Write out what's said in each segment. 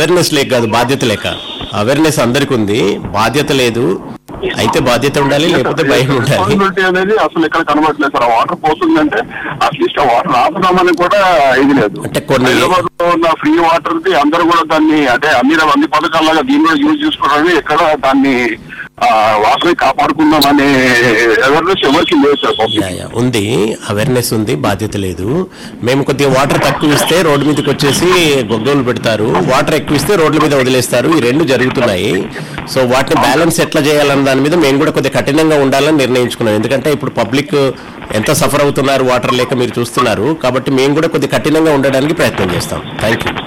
Awareness లేక కాదు బాధ్యత లేక అవేర్నెస్ అందరికి ఉంది బాధ్యత లేదు అయితే బాధ్యత ఉండాలి లేకపోతే భయం ఉండాలి రెస్పాన్సిబిలిటీ అనేది అసలు ఎక్కడ కనబడట్లేదు సార్ ఆ వాటర్ పోతుందంటే అట్లీస్ట్ ఆ వాటర్ ఆపుదామని కూడా ఇది లేదు అంటే కొన్ని- హైదరాబాద్ లో ఉన్న ఫ్రీ వాటర్ కి అందరూ కూడా దాన్ని అంటే అన్ని అన్ని పథకాలుగా దీన్ని కూడా యూజ్ చేసుకోవడానికి ఎక్కడ దాన్ని ఆ, వాసన కాపాడుకుందాం అనే అవేర్నెస్ ఎవరికి లేదు సార్ యా, public. యా, ఉంది అవేర్నెస్ ఉంది బాధ్యత లేదు మేము కొద్దిగా వాటర్ తక్కువ ఇస్తే రోడ్డు మీదకి వచ్చేసి గొగ్గోలు పెడతారు వాటర్ ఎక్కువ ఇస్తే రోడ్ల మీద వదిలేస్తారు ఈ రెండు జరుగుతున్నాయి సో వాటిని బ్యాలెన్స్ ఎట్లా చేయాలన్న దాని మీద మేము కూడా కొద్దిగా కఠినంగా ఉండాలని నిర్ణయించుకున్నాం ఎందుకంటే ఇప్పుడు పబ్లిక్ ఎంత సఫర్ అవుతున్నారు వాటర్ లేక మీరు చూస్తున్నారు కాబట్టి మేము కూడా కొద్దిగా కఠినంగా ఉండడానికి ప్రయత్నం చేస్తాం థ్యాంక్ యూ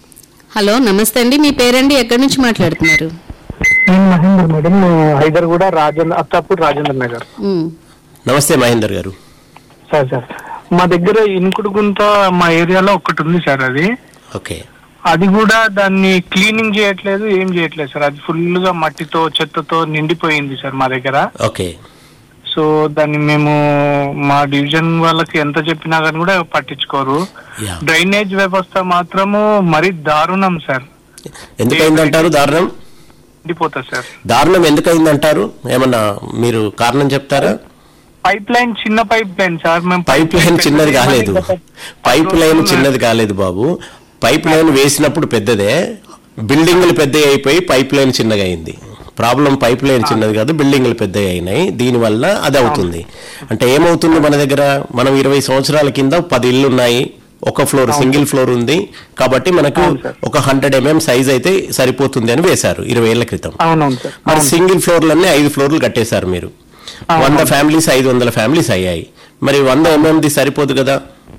హలో నమస్తే అండి మీ పేరండి ఎక్కడి నుంచి మాట్లాడుతున్నారు నేను మహేందర్ మేడం హైదర్ కూడా రాజేంద్ర అత్తాపూర్ రాజేంద్ర నగర్ ఉమ్, నమస్తే మహేందర్ గారు సార్ సార్ మా దగ్గర ఇనుకుడు గుంత మా ఏరియాలో ఒకటి ఉంది సార్ అది ఓకే అది కూడా దాన్ని క్లీనింగ్ చేయట్లేదు ఏం చేయట్లేదు సార్ అది ఫుల్ గా మట్టితో చెత్తతో నిండిపోయింది సార్ మా దగ్గర ఓకే సో దాన్ని మేము మా డివిజన్ వాళ్ళకి ఎంత చెప్పినా కానీ కూడా పట్టించుకోరు యా డ్రైనేజ్ వ్యవస్థ మాత్రము మరీ దారుణం సార్ ఎందుకైందంటారు దారుణం నిండిపోతుంది సార్ దారుణం ఎందుకైందంటారు ఏమన్నా మీరు కారణం చెప్తారా పైప్ లైన్ చిన్న పైప్ లైన్ సార్ మేము పైప్ లైన్ చిన్నది కాలేదు పైప్ లైన్ చిన్నది కాలేదు బాబు పైప్ లైన్ వేసినప్పుడు పెద్దదే బిల్డింగ్లు పెద్దవి అయిపోయి పైప్ లైన్ చిన్నగా అయింది ప్రాబ్లం పైప్ లైన్ చిన్నది కాదు బిల్డింగ్లు పెద్దవి అయినాయి దీనివల్ల అది అవుతుంది అంటే ఏమవుతుంది మన దగ్గర మనం ఇరవై సంవత్సరాల కింద పది ఇల్లు ఉన్నాయి ఒక ఫ్లోర్ సింగిల్ ఫ్లోర్ ఉంది కాబట్టి మనకు ఒక హండ్రెడ్ ఎంఎం సైజ్ అయితే సరిపోతుంది అని వేశారు ఇరవై ఏళ్ల క్రితం అవునవును సార్ మరి సింగిల్ ఫ్లోర్లన్నీ ఐదు ఫ్లోర్లు కట్టేశారు మీరు వంద ఫ్యామిలీస్ ఐదు వందల ఫ్యామిలీస్ అయ్యాయి మరి వంద ఎంఎంది సరిపోదు కదా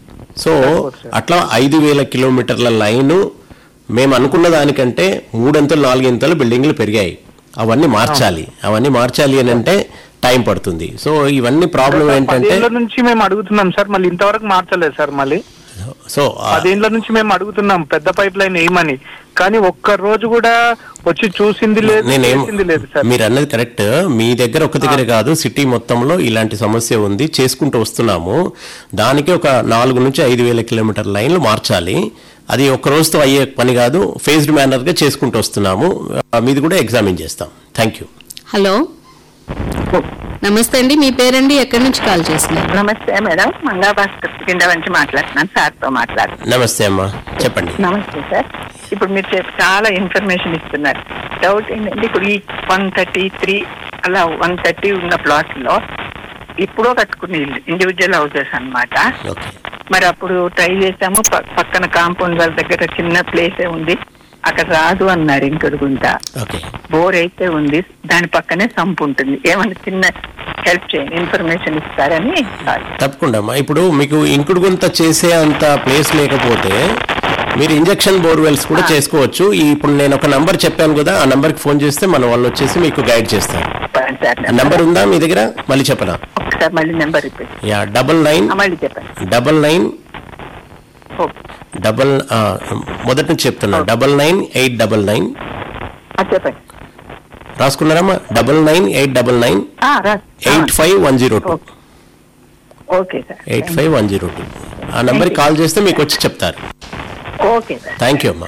సో అట్లా ఐదు వేల కిలోమీటర్ల లైను మేము అనుకున్న దానికంటే మూడంతలు నాలుగింతలు బిల్డింగ్లు పెరిగాయి అవన్నీ మార్చాలి అవన్నీ మార్చాలి అని అంటే టైం పడుతుంది సో ఇవన్నీ ప్రాబ్లం ఏంటంటే పదేళ్ల నుంచి మేము అడుగుతున్నాం సార్ మళ్ళీ ఇంతవరకు మార్చలేదు సార్ మళ్ళీ సో ఆ- పదేళ్ల నుంచి మేము అడుగుతున్నాం పెద్ద పైప్ లైన్ వేయమని కానీ ఒక్క రోజు కూడా వచ్చి చూసింది లేదు నేనేం చేసింది లేదు సార్ మీరు అన్నది కరెక్ట్ మీ దగ్గర ఒక దగ్గర కాదు సిటీ మొత్తంలో ఇలాంటి సమస్య ఉంది చేసుకుంటూ వస్తున్నాము దానికి ఒక నాలుగు నుంచి ఐదు వేల కిలోమీటర్ లైన్లు మార్చాలి అది ఒక్క రోజుతో అయ్యే పని కాదు ఫేజ్డ్ మేనర్ గా చేసుకుంటూ వస్తున్నాము ఆ, మీది కూడా ఎగ్జామిన్ చేస్తాం థ్యాంక్ యూ హలో నమస్తే అండి మీ పేరండి ఎక్కడి నుంచి కాల్ చేస్తున్నారు నమస్తే మేడం మంగా భాస్కర్ కింద నుంచి మాట్లాడుతున్నాను సార్తో మాట్లాడుతున్నాను నమస్తే అమ్మా చెప్పండి నమస్తే సార్ ఇప్పుడు మీరు చెప్పి చాలా ఇన్ఫర్మేషన్ ఇస్తున్నారు డౌట్ ఏంటంటే ఇప్పుడు ఈ వన్ థర్టీ త్రీ అలా వన్ థర్టీ ఉన్న ప్లాట్ లో ఇప్పుడో కట్టుకునే ఇల్లు ఇండివిజువల్ హౌసెస్ అన్నమాట ఓకే మరి అప్పుడు ట్రై చేసాము ప- పక్కన కాంపౌండ్ వాళ్ళ దగ్గర చిన్న ప్లేసే ఉంది అక్కడ రాదు అన్నారు ఇంకొడుగుంట ఓకే బోర్ అయితే ఉంది దాని పక్కనే సంపు ఉంటుంది ఏమన్నా చిన్న హెల్ప్ చేయండి ఇన్ఫర్మేషన్ ఇస్తారని కాల్ తప్పకుండా అమ్మా ఇప్పుడు మీకు ఇంకుడు గుంత చేసే అంత ప్లేస్ లేకపోతే మీరు ఇంజక్షన్ బోర్వెల్స్ కూడా చేసుకోవచ్చు ఈ ఇప్పుడు నేను ఒక నంబర్ చెప్పాను కదా ఆ నంబర్కి ఫోన్ చేస్తే మన వాళ్ళు వచ్చేసి మీకు గైడ్ చేస్తారు చెప్పండి సార్ ఆ నంబర్ ఉందా మీ దగ్గర మళ్ళీ చెప్పనా ఒకసారి మళ్ళీ number repeat yeah double nine మళ్ళీ చెప్పండి డబల్ నైన్ ఓకే డబల్ ఆ, మొదటి నుంచి చెప్తున్నా double nine eight double nine ఆ, చెప్పండి రాసుకున్నారమ్మా double nine eight double nine ఆ, రా eight five one zero two okay okay sir eight five one zero two ఆ నెంబర్కి కాల్ చేస్తే మీకు వచ్చి చెప్తారు ఓకే సార్ థ్యాంక్ యూ అమ్మా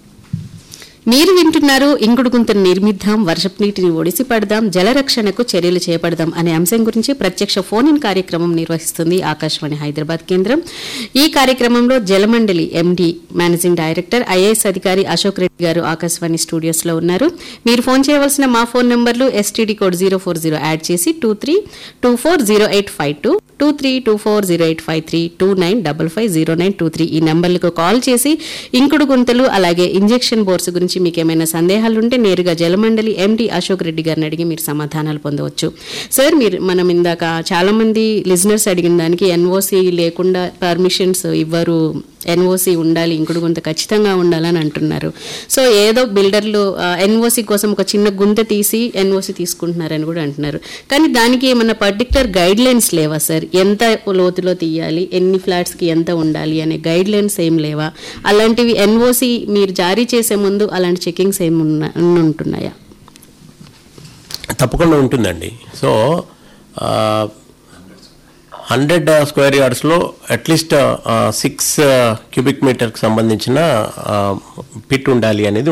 మీరు వింటున్నారు ఇంకుడు గుంతను నిర్మిద్దాం వర్షపు నీటిని ఒడిసి పడదాం జలరక్షణకు చర్యలు చేపడదాం అనే అంశం గురించి ప్రత్యక్ష ఫోన్ ఇన్ కార్యక్రమం నిర్వహిస్తుంది ఆకాశవాణి హైదరాబాద్ కేంద్రం ఈ కార్యక్రమంలో Jalamandali MD managing director IAS అధికారి అశోక్ రెడ్డి గారు ఆకాశవాణి స్టూడియోస్ లో ఉన్నారు మీరు ఫోన్ చేయవలసిన మా ఫోన్ నంబర్లు STD code zero four zero add చేసి two three two four zero eight five two two three two four zero eight five three two nine double five zero nine two three ఈ నంబర్లకు call చేసి ఇంకుడు గుంతలు అలాగే injection bores గురించి మీకు ఏమైనా సందేహాలు ఉంటే నేరుగా జలమండలి ఎండి అశోక్ రెడ్డి గారిని అడిగి మీరు సమాధానాలు పొందవచ్చు సార్ మీరు మనం ఇందాక చాలా మంది లిజనర్స్ అడిగిన దానికి ఎన్ఓసి లేకుండా పర్మిషన్స్ ఇవ్వరు ఎన్ఓసి ఉండాలి ఇంకుడు గుంత ఖచ్చితంగా ఉండాలని అంటున్నారు సో ఏదో బిల్డర్లు ఎన్ఓసి కోసం ఒక చిన్న గుంత తీసి ఎన్ఓసి తీసుకుంటున్నారని కూడా అంటున్నారు కానీ దానికి ఏమన్నా పర్టికులర్ గైడ్ లైన్స్ లేవా సార్ ఎంత లోతులో తీయాలి ఎన్ని ఫ్లాట్స్ కి ఎంత ఉండాలి అనే గైడ్ లైన్స్ ఏం లేవా అలాంటివి ఎన్ఓసి మీరు జారీ చేసే ముందు అలాంటి చెకింగ్స్ ఏమి ఉన్న- ఉంటున్నాయా తప్పకుండా ఉంటుందండి సో హండ్రెడ్ స్క్వేర్ యార్డ్స్లో అట్లీస్ట్ సిక్స్ క్యూబిక్ మీటర్కి సంబంధించిన పిట్ ఉండాలి అనేది